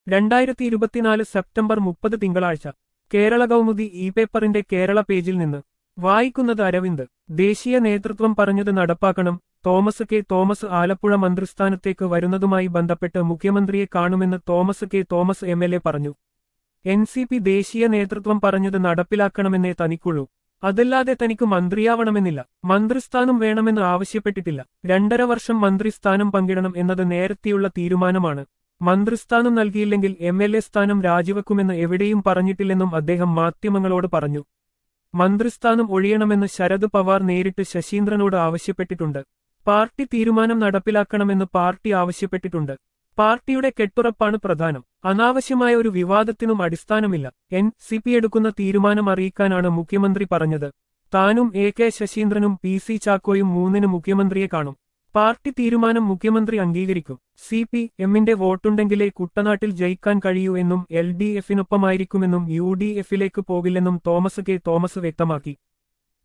രണ്ടായിരത്തി ഇരുപത്തിനാല് സെപ്റ്റംബർ മുപ്പത് തിങ്കളാഴ്ച കേരള കൗമുദി ഇ പേപ്പറിന്റെ കേരള പേജിൽ നിന്ന് വായിക്കുന്നത് അരവിന്ദ് ദേശീയ നേതൃത്വം പറഞ്ഞത് നടപ്പാക്കണം തോമസ് കെ തോമസ് ആലപ്പുഴ മന്ത്രിസ്ഥാനത്തേക്ക് വരുന്നതുമായി ബന്ധപ്പെട്ട് മുഖ്യമന്ത്രിയെ കാണുമെന്ന് Thomas K Thomas M L A പറഞ്ഞു എൻ സി പി ദേശീയ നേതൃത്വം പറഞ്ഞത് നടപ്പിലാക്കണമെന്നേ തനിക്കുള്ളൂ അതല്ലാതെ തനിക്ക് മന്ത്രിയാവണമെന്നില്ല മന്ത്രിസ്ഥാനം വേണമെന്ന് ആവശ്യപ്പെട്ടിട്ടില്ല രണ്ടര വർഷം മന്ത്രിസ്ഥാനം പങ്കിടണം എന്നത് നേരത്തെയുള്ള തീരുമാനമാണ് മന്ത്രിസ്ഥാനം നൽകിയില്ലെങ്കിൽ എം എൽ എ സ്ഥാനം രാജിവെക്കുമെന്ന് എവിടെയും പറഞ്ഞിട്ടില്ലെന്നും അദ്ദേഹം മാധ്യമങ്ങളോട് പറഞ്ഞു മന്ത്രിസ്ഥാനം ഒഴിയണമെന്ന് ശരത് പവാർ നേരിട്ട് ശശീന്ദ്രനോട് ആവശ്യപ്പെട്ടിട്ടുണ്ട് പാർട്ടി തീരുമാനം നടപ്പിലാക്കണമെന്ന് പാർട്ടി ആവശ്യപ്പെട്ടിട്ടുണ്ട് പാർട്ടിയുടെ കെട്ടുറപ്പാണ് പ്രധാനം അനാവശ്യമായ ഒരു വിവാദത്തിനും അടിസ്ഥാനമില്ല എൻ സി പി എടുക്കുന്ന തീരുമാനം അറിയിക്കാനാണ് മുഖ്യമന്ത്രി പറഞ്ഞത് താനും എ കെ ശശീന്ദ്രനും പി സി ചാക്കോയും മൂന്നിന് മുഖ്യമന്ത്രിയെ കാണും പാർട്ടി തീരുമാനം മുഖ്യമന്ത്രി അംഗീകരിക്കും സി പി എമ്മിന്റെ വോട്ടുണ്ടെങ്കിലേ കുട്ടനാട്ടിൽ ജയിക്കാൻ കഴിയൂ എന്നും എൽ ഡി എഫിനൊപ്പമായിരിക്കുമെന്നും യു ഡി എഫിലേക്ക് പോകില്ലെന്നും തോമസ് കെ തോമസ് വ്യക്തമാക്കി